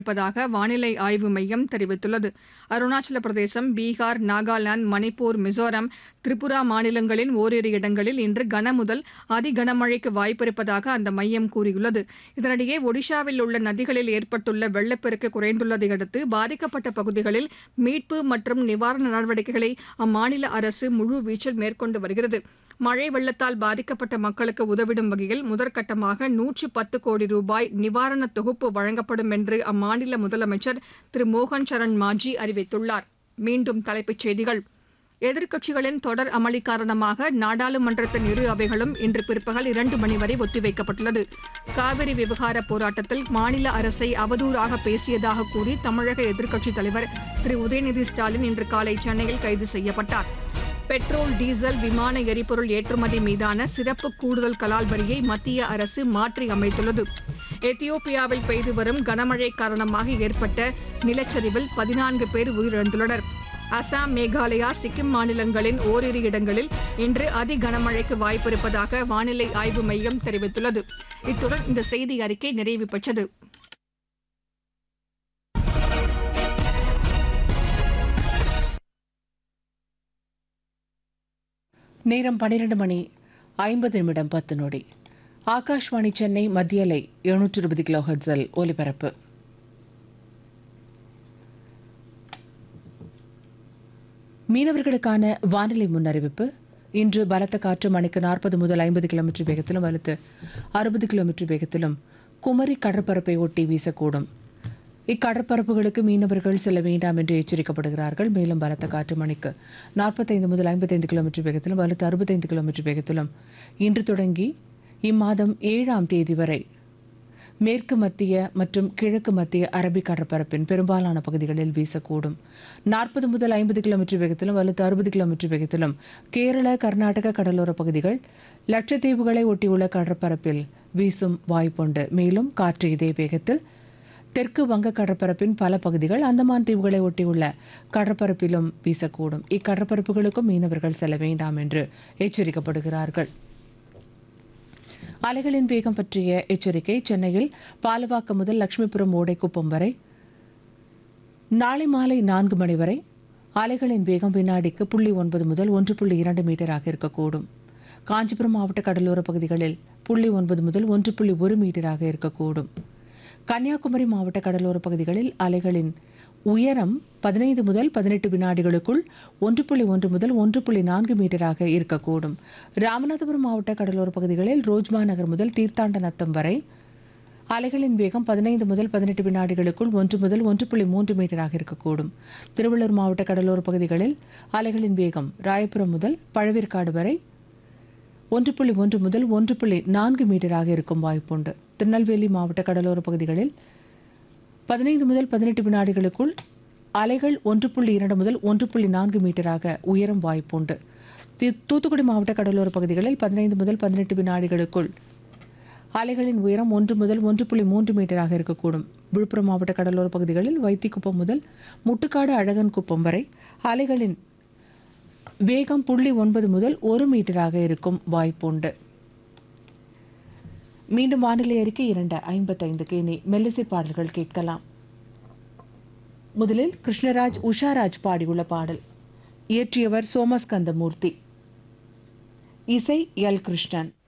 இருப்பதாக வானிலை ஆய்வு மையம் தெரிவித்துள்ளது அருணாச்சல பிரதேசம் பீகார் நாகாலாந்து மணிப்பூர் மிசோரம் திரிபுரா மாநிலங்களின் ஓரிரு இடங்களில் இன்று கனமுதல் அதி கனமழைக்கு வாய்ப்பிருப்பதாக அந்த மையம் கூறியுள்ளது இதனிடையே ஒடிஷாவில் உள்ள நதிகளில் ஏற்பட்டுள்ள வெள்ளப்பெருக்கு குறைந்துள்ளதை அடுத்து பாதிக்கப்பட்ட பகுதிகளில் மீட்பு மற்றும் நிவாரண நடவடிக்கைகளை அம்மாநில அரசு முழுவீச்சில் மேற்கொண்டு வருகிறது மழை வெள்ளத்தால் பாதிக்கப்பட்ட மக்களுக்கு உதவிடும் வகையில் முதற்கட்டமாக நூற்று பத்து கோடி ரூபாய் நிவாரண தொகுப்பு வழங்கப்படும் என்று அம்மாநில முதலமைச்சர் திரு மோகன் சரண் மாஜி அறிவித்துள்ளார் மீண்டும் தலைப்புச் செய்திகள் எதிர்க்கட்சிகளின் தொடர் அமளி காரணமாக நாடாளுமன்றத்தின் இரு அவைகளும் இன்று பிற்பகல் இரண்டு மணி வரை ஒத்திவைக்கப்பட்டுள்ளது காவிரி விவகார போராட்டத்தில் மாநில அரசை அவதூறாக பேசியதாக கூறி தமிழக எதிர்க்கட்சித் தலைவர் திரு உதயநிதி ஸ்டாலின் இன்று காலை சென்னையில் கைது செய்யப்பட்டார் பெட்ரோல் டீசல் விமான எரிபொருள் ஏற்றுமதி மீதான சிறப்பு கூடுதல் கலால் வரியை மத்திய அரசு மாற்றி அமைத்துள்ளது எத்தியோப்பியாவில் பெய்து வரும் கனமழை காரணமாக ஏற்பட்ட நிலச்சரிவில் பதினான்கு பேர் உயிரிழந்துள்ளனர் அசாம் மேகாலயா சிக்கிம் மாநிலங்களின் ஓரிரு இடங்களில் இன்று அதி கனமழைக்கு வாய்ப்பிருப்பதாக வானிலை ஆய்வு மையம் தெரிவித்துள்ளது இத்துடன் இந்த செய்தி அறிக்கை நிறைவு பெற்றது நேரம் பன்னிரண்டு மணி ஐம்பது நிமிடம் பத்து நொடி ஆகாஷ்வாணி சென்னை மத்திய அலை எழுநூற்று இருபது கிலோ ஹெர்ட்ஸில் ஒலிபரப்பு மீனவர்களுக்கான வானிலை முன்னறிவிப்பு இன்று பலத்த காற்று மணிக்கு நாற்பது முதல் ஐம்பது கிலோமீட்டர் வேகத்திலும் வலுத்து அறுபது கிலோமீட்டர் வேகத்திலும் குமரி கடற்பரப்பை ஒட்டி வீசக்கூடும் இக்கடற்பரப்புகளுக்கு மீனவர்கள் செல்ல வேண்டாம் என்று எச்சரிக்கப்படுகிறார்கள் மேலும் பலத்த காற்று மணிக்கு நாற்பத்தைந்து முதல் ஐம்பத்தைந்து கிலோமீட்டர் வேகத்திலும் வலுத்து அறுபத்தைந்து கிலோமீட்டர் வேகத்திலும் இன்று தொடங்கி இம்மாதம் ஏழாம் தேதி வரை மேற்கு மத்திய மற்றும் கிழக்கு மத்திய அரபிக் கடற்பரப்பின் பெரும்பாலான பகுதிகளில் வீசக்கூடும் நாற்பது முதல் ஐம்பது கிலோமீட்டர் வேகத்திலும் வலுத்து அறுபது கிலோமீட்டர் வேகத்திலும் கேரள கர்நாடக கடலோர பகுதிகள் லட்சத்தீவுகளை ஒட்டியுள்ள கடற்பரப்பில் வீசும் வாய்ப்புண்டு மேலும் காற்று இதே வேகத்தில் தெற்கு வங்க கடற்பரப்பின் பல பகுதிகள் அந்தமான் தீவுகளை ஒட்டியுள்ள கடற்பரப்பிலும் வீசக்கூடும் இக்கடற்பரப்புகளுக்கும் மீனவர்கள் செல்ல வேண்டாம் என்று எச்சரிக்கப்படுகிறார்கள் அலைகளின் வேகம் பற்றிய எச்சரிக்கை சென்னையில் பாலவாக்கம் முதல் லட்சுமிபுரம் ஓடைக்குப்பம் வரை நாளை மாலை நான்கு மணி வரை அலைகளின் வேகம் வினாடிக்கு புள்ளி ஒன்பது முதல் ஒன்று புள்ளி இரண்டு மீட்டராக இருக்கக்கூடும் காஞ்சிபுரம் மாவட்ட கடலோர பகுதிகளில் புள்ளி ஒன்பது முதல் ஒன்று புள்ளி ஒரு மீட்டராக இருக்கக்கூடும் கன்னியாகுமரி மாவட்ட கடலோர பகுதிகளில் அலைகளின் உயரம் பதினைந்து முதல் பதினெட்டு வினாடிகளுக்குள் ஒன்று புள்ளி ஒன்று முதல் ஒன்று புள்ளி நான்கு மீட்டராக இருக்கக்கூடும் ராமநாதபுரம் மாவட்ட கடலோர பகுதிகளில் ரோஜ்மா நகர் முதல் தீர்த்தாண்ட நத்தம் வரை அலைகளின் வேகம் பதினைந்து முதல் பதினெட்டு வினாடிகளுக்குள் ஒன்று முதல் ஒன்று புள்ளி மூன்று மீட்டராக இருக்கக்கூடும் திருவள்ளூர் மாவட்ட கடலோர பகுதிகளில் அலைகளின் வேகம் ராயபுரம் முதல் பழவேற்காடு வரை ஒன்று புள்ளி ஒன்று முதல் ஒன்று புள்ளி நான்கு மீட்டராக இருக்கும் வாய்ப்புண்டு திருநெல்வேலி மாவட்ட கடலோர பகுதிகளில் பதினைந்து முதல் பதினெட்டு வினாடிகளுக்குள் அலைகள் ஒன்று புள்ளி இரண்டு முதல் ஒன்று புள்ளி நான்கு மீட்டராக உயரும் வாய்ப்புண்டு தி- தூத்துக்குடி மாவட்ட கடலோர பகுதிகளில் பதினைந்து முதல் பதினெட்டு வினாடிகளுக்குள் அலைகளின் உயரம் ஒன்று முதல் ஒன்று புள்ளி மூன்று மீட்டராக இருக்கக்கூடும் விழுப்புரம் மாவட்ட கடலோர பகுதிகளில் வைத்திக்குப்பம் முதல் முட்டுக்காடு அழகன் குப்பம் வரை அலைகளின் வேகம் புள்ளி ஒன்பது முதல் ஒரு மீட்டராக இருக்கும் வாய்ப்புண்டு மீண்டும் வானிலை அறிக்கை இரண்டு ஐம்பத்தைந்துக்கு இனி மெல்லிசை பாடல்கள் கேட்கலாம் முதலில் கிருஷ்ணராஜ் உஷாராஜ் பாடியுள்ள பாடல் இயற்றியவர் சோமஸ்கந்தமூர்த்தி இசை எல் கிருஷ்ணன்